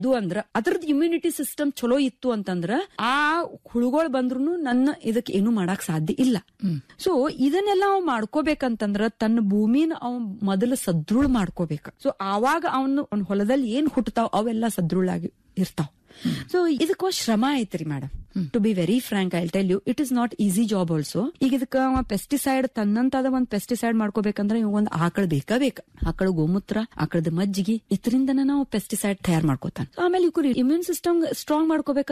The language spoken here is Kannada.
ಇದು ಅಂದ್ರ ಅದ್ರದ್ ಇಮ್ಯುನಿಟಿ ಸಿಸ್ಟಮ್ ಚಲೋ ಇತ್ತು ಅಂತಂದ್ರ ಆ ಹುಳುಗಳು ಬಂದ್ರು ನನ್ನ ಇದಕ್ಕೆ ಏನು ಮಾಡಕ್ ಸಾಧ್ಯ ಇಲ್ಲ ಸೊ ಇದನ್ನೆಲ್ಲ ಅವ್ ಮಾಡ್ಕೋಬೇಕಂತಂದ್ರ ತನ್ನ ಭೂಮಿನ ಅವ್ ಮೊದಲು ಸದೃಢ ಮಾಡ್ಕೋಬೇಕ ಸೊ ಆವಾಗ ಅವನು ಅವ್ನ ಹೊಲದಲ್ಲಿ ಏನ್ ಹುಟ್ಟತಾವ್ ಅವೆಲ್ಲ ಸದೃಢಾಗಿ ಇರ್ತಾವ್ ಸೊ ಇದಕ್ಕ ಶ್ರಮ ಐತ್ರಿ madam to be very frank I tell you it is not easy job also ಈಗ ಇದಕ್ಕ ಪೆಸ್ಟಿಸೈಡ್ ತನ್ನಂತಾದ ಒಂದ್ ಪೆಸ್ಟಿಸೈಡ್ ಮಾಡ್ಕೋಬೇಕಂದ್ರೆ ಇವಾಗ ಒಂದ್ ಆಕಳ ಬೇಕಾ ಬೇಕ ಆಕಳ ಗೋಮೂತ್ರ ಆಕಳದ ಮಜ್ಜಿಗೆ ಇದರಿಂದನ ನಾವು ಪೆಸ್ಟಿಸೈಡ್ ತಯಾರು ಮಾಡ್ಕೋತಾನ ಆಮೇಲೆ ಇವ್ರು ಇಮ್ಯೂನ್ ಸಿಸ್ಟಮ್ ಸ್ಟ್ರಾಂಗ್ ಮಾಡ್ಕೋಬೇಕಂದ್ರೆ